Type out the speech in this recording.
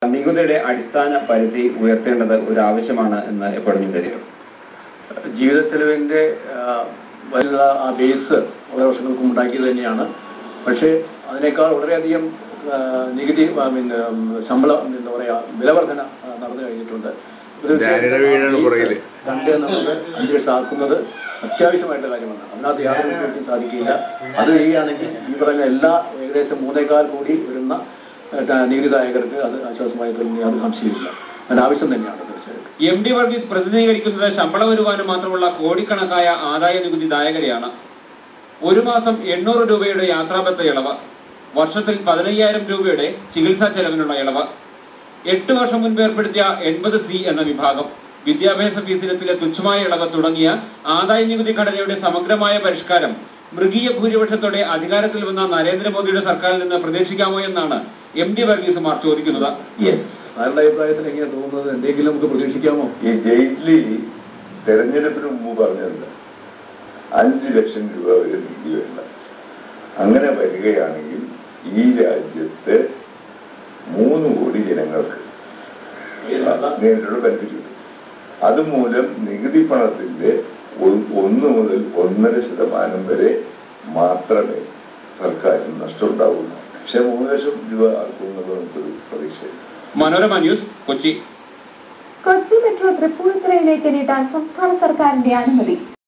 നികുതിയുടെ അടിസ്ഥാന പരിധി ഉയർത്തേണ്ടത് ഒരു ആവശ്യമാണ് എന്ന് എപ്പോഴും ചിന്തിക്കും ജീവിത ചെലവിൻ്റെ വലിയ ആ ബേസ് വളരെ വർഷങ്ങൾക്ക് മുമ്പ് ഉണ്ടാക്കിയത് തന്നെയാണ് പക്ഷേ അതിനേക്കാൾ വളരെയധികം ആ, നികുതി ആ, പിന്നെ ഉം, ശമ്പളം എന്താ പറയുക വിലവർധന ആ, നടന്നു കഴിഞ്ഞിട്ടുണ്ട് ഒരു ഞാനിടെ വീഴാണ് പുറകില്. രണ്ട് നമുക്ക് അഞ്ച് ലക്ഷം ആക്കുന്നത് അത്യാവശ്യമായിട്ടുള്ള കാര്യമാണ് അതിനകത്ത് യാതൊരു വിട്ടുവീഴ്ചയും സാധിക്കില്ല അത് ചെയ്യുകയാണെങ്കിൽ ഈ പറഞ്ഞ എല്ലാ ഏകദേശം മൂന്നേകാൽ കോടി വരുന്ന ആ, നികുതിദായകർക്ക് അത് ആശ്വാസമായി തുടങ്ങി യാതൊരു സംശയമില്ല അതിന് ആവശ്യം തന്നെയാണ് തീർച്ചയായിട്ടും എം ഡി വർഗീസ് പ്രതിനിധീകരിക്കുന്നത് ശമ്പള വരുമാനം മാത്രമുള്ള കോടിക്കണക്കായ ആദായ നികുതി ദായകരെയാണ് ഒരു മാസം എണ്ണൂറ് രൂപയുടെ യാത്രാബത്ത ഇളവ് വർഷത്തിൽ പതിനയ്യായിരം രൂപയുടെ ചികിത്സാ ചെലവിനുള്ള ഇളവ് എട്ട് വർഷം മുൻപ് ഏർപ്പെടുത്തിയ എൺപത് സി എന്ന വിഭാഗം വിദ്യാഭ്യാസ ഫീസിനത്തിലെ തുച്ഛമായ ഇളവ് തുടങ്ങിയ ആദായ നികുതി ഘടനയുടെ സമഗ്രമായ പരിഷ്കാരം മൃഗീയ ഭൂരിപക്ഷത്തോടെ അധികാരത്തിൽ വന്ന നരേന്ദ്രമോദിയുടെ സർക്കാരിൽ നിന്ന് പ്രതീക്ഷിക്കാമോ എന്നാണ് എം ഡി വർഗീസുമാർ ചോദിക്കുന്നത് യെസ് സാറിന്റെ അഭിപ്രായത്തിൽ എങ്ങനെയാണ് തോന്നുന്നത് എന്തെങ്കിലും നമുക്ക് പ്രതീക്ഷിക്കാമോ ഈ ജെയ്റ്റ്ലി തെരഞ്ഞെടുപ്പിന് മുമ്പ് പറഞ്ഞത് അഞ്ച് ലക്ഷം രൂപ വരെ നികുതി വേണ്ട അങ്ങനെ വരികയാണെങ്കിൽ ഈ രാജ്യത്ത് മൂന്ന് കോടി ജനങ്ങൾക്ക് നേരിട്ടുള്ള ബെനിഫിറ്റ് കിട്ടും അതുമൂലം നികുതി പണത്തിന്റെ ഒ- ഒന്ന് മുതൽ ഒന്നര ശതമാനം വരെ മാത്രമേ സർക്കാരിന് നഷ്ടമുണ്ടാവുള്ളൂ പക്ഷെ മൂന്ന് ലക്ഷം രൂപ ആക്കുമെന്നുള്ള നമുക്കൊരു പ്രതീക്ഷയില്ല മനോരമ ന്യൂസ് കൊച്ചി കൊച്ചി മെട്രോ തൃപ്പൂണിത്തുറയിലേക്ക് നീട്ടാൻ സംസ്ഥാന സർക്കാരിന്റെ അനുമതി